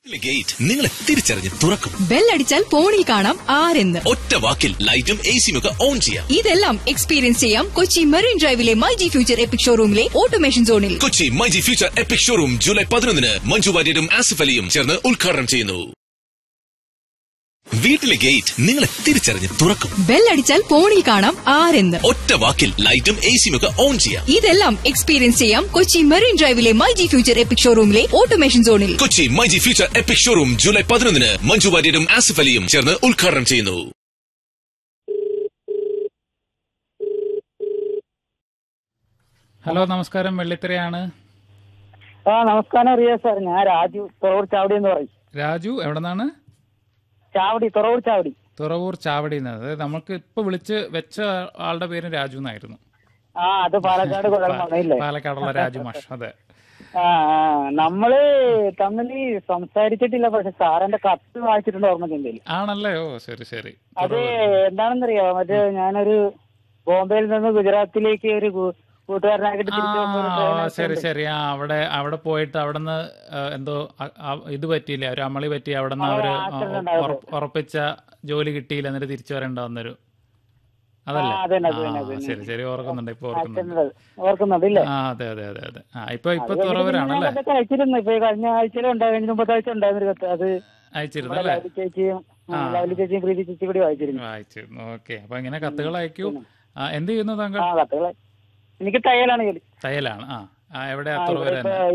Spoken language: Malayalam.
ഗേറ്റ് നിങ്ങളെ തിരിച്ചറിഞ്ഞ് തുറക്കും ബെല്ലടിച്ചാൽ ഫോണിൽ കാണാം ആരെന്ന് ഒറ്റ വാക്കിൽ ലൈറ്റും എ സിയും ഒക്കെ ഓൺ ചെയ്യാം ഇതെല്ലാം എക്സ്പീരിയൻസ് ചെയ്യാം കൊച്ചി മറീൻ ഡ്രൈവിലെ മൈ ജി ഫ്യൂച്ചർ എപ്പിക് ഷോറൂമിലെ ഓട്ടോമേഷൻ സോണിൽ Kochi my G future epic showroom July പതിനൊന്നിന് മഞ്ജു വാര്യരും ആസിഫ് അലിയും ചേർന്ന് ഉദ്ഘാടനം ചെയ്യുന്നു വീട്ടിലെ ഗേറ്റ് നിങ്ങളെ തിരിച്ചറിഞ്ഞ് തുറക്കും ബെല്ലടിച്ചാൽ ഫോണിൽ കാണാം ആരെന്ന് ഒറ്റ വാക്കിൽ ലൈറ്റും എ സിയും ഒക്കെ ഓൺ ചെയ്യാം ഇതെല്ലാം എക്സ്പീരിയൻസ് ചെയ്യാം കൊച്ചി മറീൻ ഡ്രൈവിലെ മൈ ജി ഫ്യൂച്ചർ എപ്പിക് ഷോറൂമിലെ ഓട്ടോമേഷൻ സോണിൽ Kochi my G future epic showroom July പതിനൊന്നിന് മഞ്ജു വാര്യരും ആസിഫ് അലിയും ചേർന്ന് ഉദ്ഘാടനം ചെയ്യുന്നു ഹലോ നമസ്കാരം വെള്ളിത്തിരയാണ് ആ നമസ്കാരം റിയാസ് സാർ ഞാൻ രാജു തുറവൂർ ചാവടി എന്ന് പറയും രാജു എവിടെ നിന്നാണ് ചാവടി തുറവൂർ ചാവടി തുറവൂർ ചാവടി നിന്ന് അതായത് നമുക്ക് ഇപ്പൊ വിളിച്ച് വെച്ച ആളുടെ പേര് രാജു എന്നായിരുന്നു ആ അത് പാലക്കാട് കുഴൽമണ്ണയില്ലേ പാലക്കാടുള്ള രാജു മാഷ് അതെ ആ ആ നമ്മള് തമ്മിൽ സംസാരിച്ചിട്ടില്ല പക്ഷെ സാറിന്റെ കത്ത് വായിച്ചിട്ടുണ്ട് ഓർമ്മ ചിന്തയിൽ ആണല്ലേ ഓ ശരി ശരി അത് എന്താണെന്നറിയോ മറ്റേ ഞാനൊരു ബോംബെയിൽ നിന്ന് ഗുജറാത്തിലേക്ക് ഒരു കൂ- കൂട്ടുകാരനായിട്ട് ആ തിരിച്ചു വന്ന ഒരു ഓ, train ശരി accident. ശരി ആ അവിടെ അവിടെ പോയിട്ട് അവിടെ നിന്ന് എന്തോ അ- അ- ഇത് പറ്റിയില്ല ഒരു അമളി പറ്റി അവിടെ നിന്ന് ആ, അവര് accident ഉ- ഉണ്ടായത്. ഉറപ്പ്- ഉറപ്പിച്ച ജോലി കിട്ടിയില്ല എന്നിട്ട് തിരിച്ചു വരേണ്ട വന്നൊരു അതല്ലേ ആ, അതന്നെ, ആ, അതന്നെ, അതന്നെ. ശരി ശരി ഓർക്കുന്നുണ്ട് ഇപ്പൊ ഓർക്കുന്നുണ്ട് accident ഓർക്കുന്നുണ്ട് ഇല്ലേ ആ അതെ അതെ അതെ അതെ ആ ഇപ്പൊ ഇപ്പൊ അത് കഴിഞ്ഞിട്ട് പിന്നെ തുറവൂരാണല്ലേ ഞാൻ കത്തൊക്കെ അയച്ചിരുന്നു ഇപ്പൊ ഈ കഴിഞ്ഞ ആഴ്ചയിലും ഉണ്ടായി കഴിഞ്ഞ മുമ്പത്തെ ആഴ്ച ഉണ്ടായിരുന്ന ഒരു കത്ത് അത് അയച്ചിരുന്നു നമ്മുടെ അല്ലേ ലവ്ലി ചേച്ചിയും ആ, ആ. ലവ്ലി ചേച്ചിയും പ്രീതി ചേച്ചി കൂടി വായിച്ചിരുന്നു വായിച്ചിരുന്നു ഓക്കെ അപ്പൊ ഇങ്ങനെ കത്തുകൾ അയക്കൂ ആ, എന്ത് ചെയ്യുന്നു താങ്കൾ ആ കത്തുകളെ എനിക്ക് തയ്യലാണ് ജോലി തയ്യലാണ് ആ ആ എവിടെയാ ആ, തുറവര ഇവിടെ തന്നെ ഇപ്പൊ